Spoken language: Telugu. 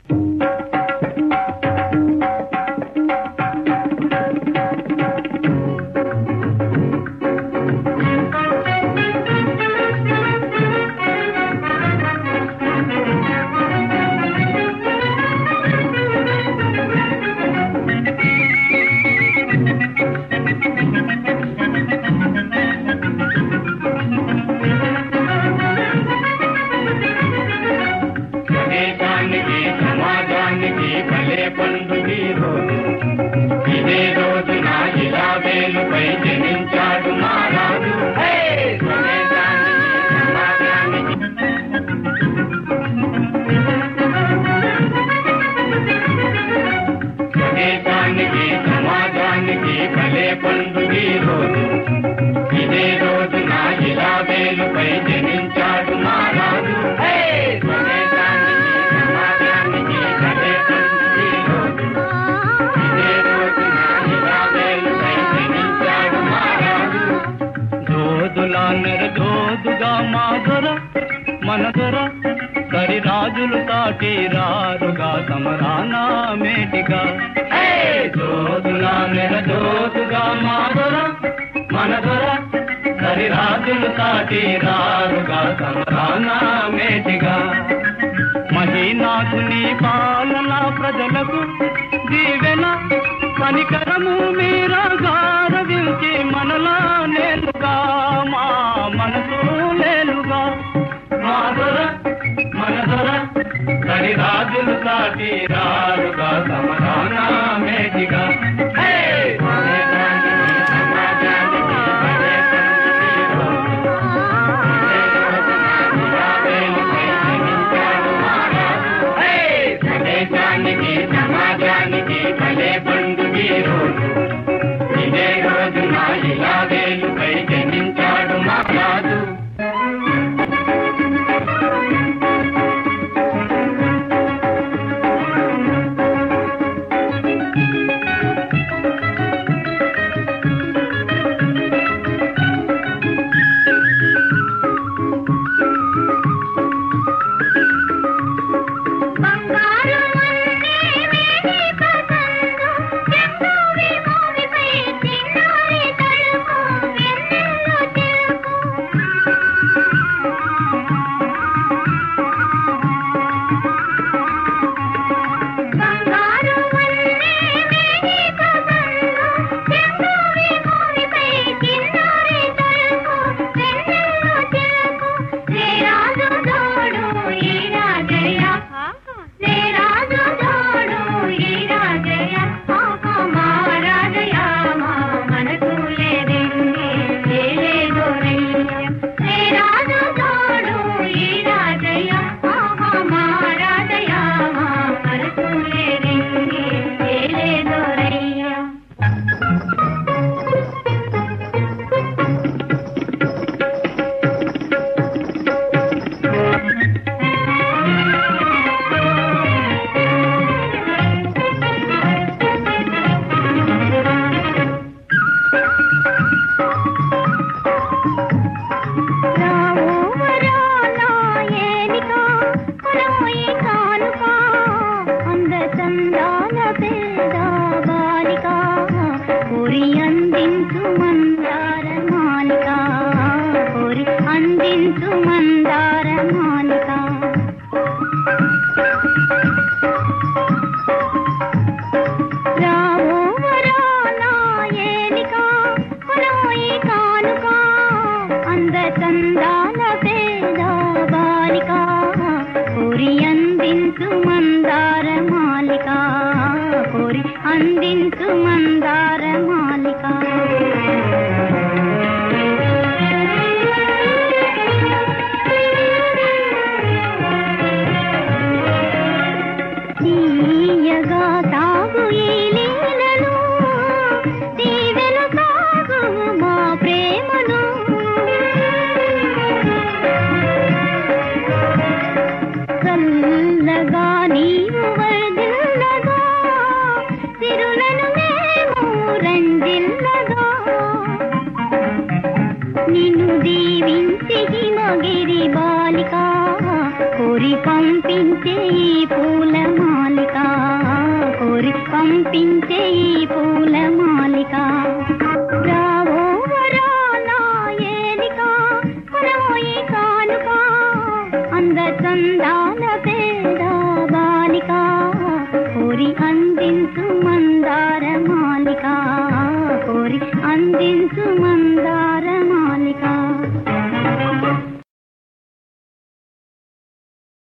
దేశానికి సమాజానికి భలే పండుగ ఈ రోజు ఇదే రోజున ఇలా వేలుపై జనించాడు మహారాజు హే! స్వదేశానికి, సమాజానికి స్వదేశానికి సమాజానికి భలే పండుగ ఈ రోజు ఇదే రోజున ఇలా వేలుపై జనించాడు మహారాజు హే! స్వదేశానికి, సమాజానికి భలే పండుగ ఈ రోజు ఇదే రోజున ఇలా వేలుపై జనించాడు మహారాజు జోదులా నెరజోదుగా మా దొర మన దొర కరి రాజులు తాటి రారుగా సమరానా మేటిగా హే! జోదులా నెరజోదుగా మా దొర మన దొర కరి రాజులు తాటి రారుగా సమరానా మేటిగా మహీనాథుని పాలన ప్రజలకు దీవెన కనికరము మీరా గారవించి మనలా నేలుగా మా మనసు లేలుగా మా దొర మన దొర కరి రాజులు సాటి రారుగా సమరాన మేటిగా హే! స్వదేశానికి, సమాజానికి భలే పండుగ ఈ రోజు. ఇదే రోజున ఇలా వేలుపై జనించాడు మహారాజు హే! స్వదేశానికి సమాజానికి భలే పండుగ ఈ రోజు ఇదే రోజున ఇలా వేలుపై జనించాడు మహారాజు బంగారు వన్నే వేడి పతంగు చెంగువి మోవిపై చిన్నారి తలుపు వెన్నెల్లో తెలుపు బంగారు వన్నే వేడి పతంగు చెంగువి మోవిపై చిన్నారి తలుపు వెన్నెల్లో తెలుపు రే రాజు తోడు ఈ రాజయ్య రే రాజు తోడు ఈ రాజయ్య ఆహా మా రాజయ్య మా మనకు లేదండి లేదు రయ్య రే రాజు తోడు ఈ రాజయ్య ఆహా మా రాజయ్య మా మనకు లేదండి లేదు రయ్య రావు వరాలా ఏలిక కొనమోయి కానుక అంద చందాల పేద బాలిక కోరి అందించు మందార మాలిక కోరి అందించు మందార మాలిక రావు వరాలా ఏలిక కొనమోయి కానుక అంద చందాల పేద బాలిక కోరి అందించు మందార మాలిక కోరి అందించు మందార మాలిక తీయగా సాగు ఈ లీలలు దీవెన సాగు మా ప్రేమను చల్లగా నీవు వర్ధిల్లగా తిరులను మేము రంజిల్లగా నిన్ను దీవించి హిమగిరి బాలిక కోరి పంపించే ఈ పూల మాలిక కనిపించే ఈ పూల మాలిక రావో వరాలా ఏలిక కొనవోయి కానుక అంద చందాల పేద బాలిక కోరి అందించు మందార మాలిక కోరి అందించు మందార